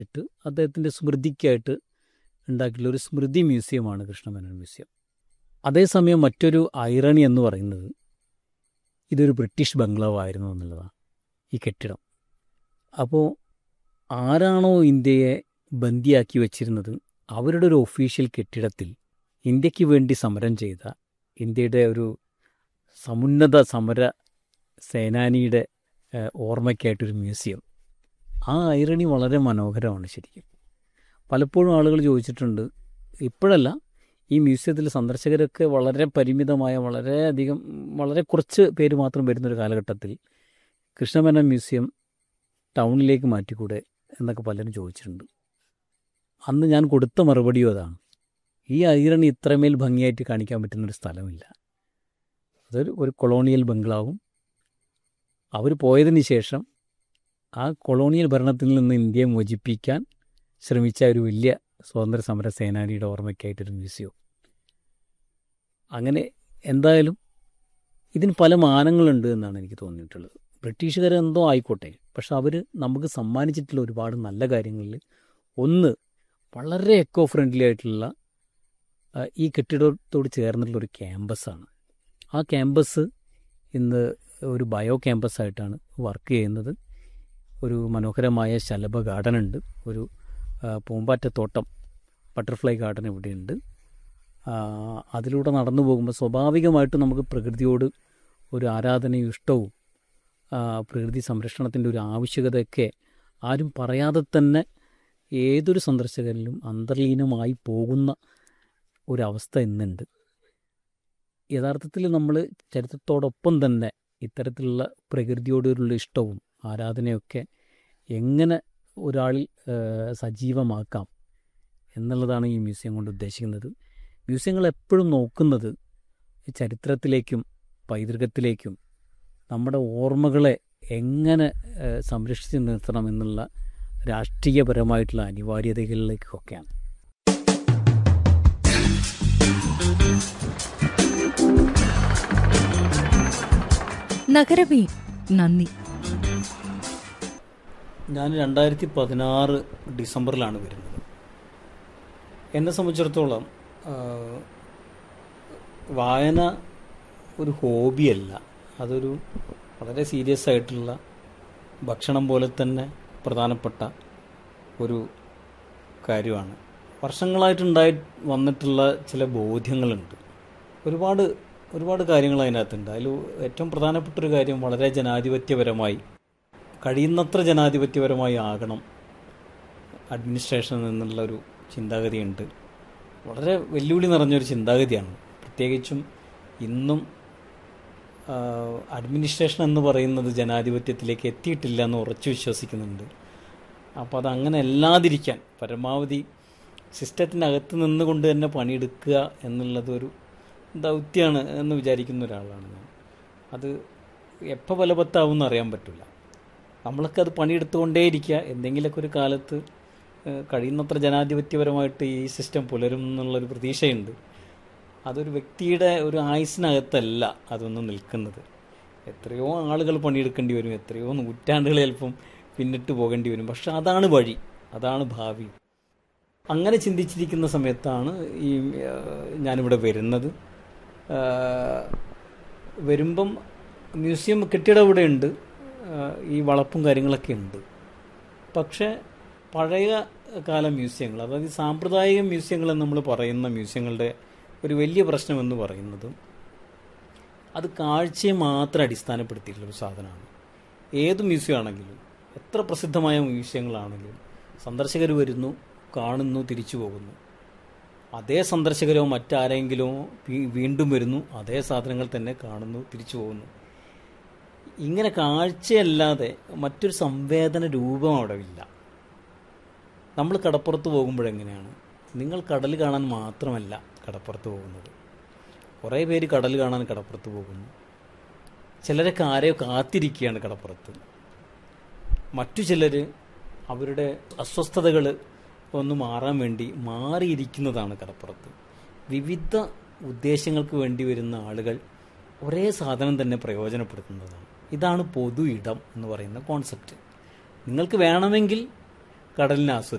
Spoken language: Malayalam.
ഇട്ട് അദ്ദേഹത്തിൻ്റെ സ്മൃതിക്കായിട്ട് ഉണ്ടാക്കിയിട്ടുള്ള ഒരു സ്മൃതി മ്യൂസിയമാണ് കൃഷ്ണമേനോൻ മ്യൂസിയം അതേസമയം മറ്റൊരു ഐറണി എന്ന് പറയുന്നത് ഇതൊരു ബ്രിട്ടീഷ് ബംഗ്ലാവ് ആയിരുന്നു എന്നുള്ളതാണ് ഈ കെട്ടിടം അപ്പോൾ ആരാണോ ഇന്ത്യയെ ബന്ദിയാക്കി വച്ചിരുന്നത് അവരുടെ ഒരു ഒഫീഷ്യൽ കെട്ടിടത്തിൽ ഇന്ത്യക്ക് വേണ്ടി സമരം ചെയ്ത ഇന്ത്യയുടെ ഒരു സമുന്നത സമര സേനാനിയുടെ ഏഹ്, ഓർമ്മയ്ക്കായിട്ടൊരു മ്യൂസിയം ആ ഐറണി വളരെ മനോഹരമാണ് ശരിക്കും പലപ്പോഴും ആളുകൾ ചോദിച്ചിട്ടുണ്ട് ഇപ്പോഴല്ല ഈ മ്യൂസിയത്തിൽ സന്ദർശകരൊക്കെ വളരെ പരിമിതമായ വളരെയധികം വളരെ കുറച്ച് പേര് മാത്രം വരുന്നൊരു കാലഘട്ടത്തിൽ കൃഷ്ണമേനോൻ മ്യൂസിയം ടൗണിലേക്ക് മാറ്റിക്കൂടെ എന്നൊക്കെ പലരും ചോദിച്ചിട്ടുണ്ട് അന്ന് ഞാൻ കൊടുത്ത മറുപടിയും അതാണ് ഈ ഐറണി ഇത്രമേൽ ഭംഗിയായിട്ട് കാണിക്കാൻ പറ്റുന്നൊരു സ്ഥലമില്ല അതൊരു ഒരു കൊളോണിയൽ ബംഗ്ലാവും അവർ പോയതിന് ശേഷം ആ കൊളോണിയൽ ഭരണത്തിൽ നിന്ന് ഇന്ത്യയെ മോചിപ്പിക്കാൻ ശ്രമിച്ച ഒരു വലിയ സ്വാതന്ത്ര്യ സമര സേനാനിയുടെ ഓർമ്മയ്ക്കായിട്ടൊരു മ്യൂസിയം അങ്ങനെ എന്തായാലും ഇതിന് പല മാനങ്ങളുണ്ട് എന്നാണ് എനിക്ക് തോന്നിയിട്ടുള്ളത് ബ്രിട്ടീഷുകാർ എന്തോ ആയിക്കോട്ടെ പക്ഷെ അവർ നമുക്ക് സമ്മാനിച്ചിട്ടുള്ള ഒരുപാട് നല്ല കാര്യങ്ങളിൽ ഒന്ന് വളരെ എക്കോ ഫ്രണ്ട്ലി ആയിട്ടുള്ള ആ, ഈ കെട്ടിടത്തോട് ചേർന്നിട്ടുള്ള ഒരു ക്യാമ്പസാണ് ആ ക്യാമ്പസ് ഇന്ന് ഒരു ബയോ ക്യാമ്പസ് ആയിട്ടാണ് വർക്ക് ചെയ്യുന്നത് ഒരു മനോഹരമായ ശലഭ ഗാർഡൻ ഉണ്ട് ഒരു ആ, പൂമ്പാറ്റത്തോട്ടം ബട്ടർഫ്ലൈ ഗാർഡൻ ഇവിടെയുണ്ട് ആ, അതിലൂടെ നടന്നു പോകുമ്പോൾ സ്വാഭാവികമായിട്ടും നമുക്ക് പ്രകൃതിയോട് ഒരു ആരാധനയും ഇഷ്ടവും ആ, പ്രകൃതി സംരക്ഷണത്തിൻ്റെ ഒരു ആവശ്യകതയൊക്കെ ആരും പറയാതെ തന്നെ ഏതൊരു സന്ദർശകരിലും അന്തർലീനമായി പോകുന്ന ഒരവസ്ഥ ഇന്നുണ്ട് യഥാർത്ഥത്തിൽ നമ്മൾ ചരിത്രത്തോടൊപ്പം തന്നെ ഇത്തരത്തിലുള്ള പ്രകൃതിയോടുള്ള ഇഷ്ടവും ആരാധനയൊക്കെ എങ്ങനെ ഒരാളിൽ ആ, സജീവമാക്കാം എന്നുള്ളതാണ് ഈ മ്യൂസിയം കൊണ്ട് ഉദ്ദേശിക്കുന്നത് മ്യൂസിയങ്ങൾ എപ്പോഴും നോക്കുന്നത് ചരിത്രത്തിലേക്കും പൈതൃകത്തിലേക്കും നമ്മുടെ ഓർമ്മകളെ എങ്ങനെ ആ, സംരക്ഷിച്ച് നിർത്തണം എന്നുള്ള രാഷ്ട്രീയപരമായിട്ടുള്ള അനിവാര്യതകളിലേക്കൊക്കെയാണ് നഗരമേ നന്ദി ഞാൻ രണ്ടായിരത്തി പതിനാറ് ഡിസംബറിലാണ് വരുന്നത് എന്നെ സംബന്ധിച്ചിടത്തോളം ആ, വായന ഒരു ഹോബിയല്ല അതൊരു വളരെ സീരിയസ് ആയിട്ടുള്ള ഭക്ഷണം പോലെ തന്നെ പ്രധാനപ്പെട്ട ഒരു കാര്യമാണ് വർഷങ്ങളായിട്ടുണ്ടായി വന്നിട്ടുള്ള ചില ബോധ്യങ്ങളുണ്ട് ഒരുപാട് ഒരുപാട് കാര്യങ്ങൾ അതിനകത്തുണ്ട് അതിൽ ഏറ്റവും പ്രധാനപ്പെട്ട ഒരു കാര്യം വളരെ ജനാധിപത്യപരമായി കഴിയുന്നത്ര ജനാധിപത്യപരമായി ആകണം അഡ്മിനിസ്ട്രേഷനിൽ നിന്നുള്ള ഒരു ചിന്താഗതിയുണ്ട് വളരെ വെല്ലുവിളി നിറഞ്ഞൊരു ചിന്താഗതിയാണ് പ്രത്യേകിച്ചും ഇന്നും ആ, അഡ്മിനിസ്ട്രേഷൻ എന്ന് പറയുന്നത് ജനാധിപത്യത്തിലേക്ക് എത്തിയിട്ടില്ല എന്ന് ഉറച്ചു വിശ്വസിക്കുന്നുണ്ട് അപ്പോൾ അത് അങ്ങനെ അല്ലാതിരിക്കാൻ പരമാവധി സിസ്റ്റത്തിനകത്ത് നിന്നുകൊണ്ട് തന്നെ പണിയെടുക്കുക എന്നുള്ളതൊരു ദൗത്യമാണ് എന്ന് വിചാരിക്കുന്ന ഒരാളാണ് ഞാൻ അത് എപ്പോൾ ഫലവത്താവും എന്ന് അറിയാൻ പറ്റില്ല നമ്മളൊക്കെ അത് പണിയെടുത്തുകൊണ്ടേയിരിക്കുക എന്തെങ്കിലുമൊക്കെ ഒരു കാലത്ത് ഏഹ്, കഴിയുന്നത്ര ജനാധിപത്യപരമായിട്ട് ഈ സിസ്റ്റം പുലരും എന്നുള്ളൊരു പ്രതീക്ഷയുണ്ട് അതൊരു വ്യക്തിയുടെ ഒരു ആയുസിനകത്തല്ല അതൊന്നും നിൽക്കുന്നത് എത്രയോ ആളുകൾ പണിയെടുക്കേണ്ടി വരും എത്രയോ നൂറ്റാണ്ടുകൾ ചിലപ്പം പിന്നിട്ട് പോകേണ്ടി വരും പക്ഷെ അതാണ് വഴി അതാണ് ഭാവി അങ്ങനെ ചിന്തിച്ചിരിക്കുന്ന സമയത്താണ് ഈ ആ, ഞാനിവിടെ വരുന്നത് ആ, വരുമ്പം മ്യൂസിയം കെട്ടിടം ഇവിടെ ഉണ്ട് ആ, ഈ വളപ്പും കാര്യങ്ങളൊക്കെ ഉണ്ട് പക്ഷേ പഴയ കാല മ്യൂസിയങ്ങൾ അതായത് ഈ സാമ്പ്രദായിക മ്യൂസിയങ്ങൾ എന്ന് നമ്മൾ പറയുന്ന മ്യൂസിയങ്ങളുടെ ഒരു വലിയ പ്രശ്നം എന്ന് പറയുന്നത് അത് കാഴ്ചയെ മാത്രം അടിസ്ഥാനപ്പെടുത്തിയിട്ടുള്ള ഒരു സാധനമാണ് ഏത് മ്യൂസിയം ആണെങ്കിലും എത്ര പ്രസിദ്ധമായ മ്യൂസിയങ്ങളാണെങ്കിലും സന്ദർശകർ വരുന്നു കാണുന്നു തിരിച്ചു പോകുന്നു അതേ സന്ദർശകരോ മറ്റാരെങ്കിലോ വീ- വീണ്ടും വരുന്നു അതേ സാധനങ്ങൾ തന്നെ കാണുന്നു തിരിച്ചു പോകുന്നു ഇങ്ങനെ കാഴ്ചയല്ലാതെ മറ്റൊരു സംവേദന രൂപം അവിടെ ഇല്ല നമ്മൾ കടപ്പുറത്ത് പോകുമ്പോഴെങ്ങനെയാണ് നിങ്ങൾ കടൽ കാണാൻ മാത്രമല്ല കടപ്പുറത്ത് പോകുന്നത് കുറേ പേര് കടൽ കാണാൻ കടപ്പുറത്ത് പോകുന്നു ചിലരൊക്കെ ആരെയോ കാത്തിരിക്കുകയാണ് കടപ്പുറത്ത് മറ്റു ചിലർ അവരുടെ അസ്വസ്ഥതകൾ ഒന്ന് മാറാൻ വേണ്ടി മാറിയിരിക്കുന്നതാണ് കടപ്പുറത്ത് വിവിധ ഉദ്ദേശങ്ങൾക്ക് വേണ്ടി വരുന്ന ആളുകൾ ഒരേ സാധനം തന്നെ പ്രയോജനപ്പെടുത്തുന്നതാണ് ഇതാണ് പൊതു ഇടം എന്ന് പറയുന്ന കോൺസെപ്റ്റ് നിങ്ങൾക്ക് വേണമെങ്കിൽ കടലിനെ ആസ്വദിക്കാം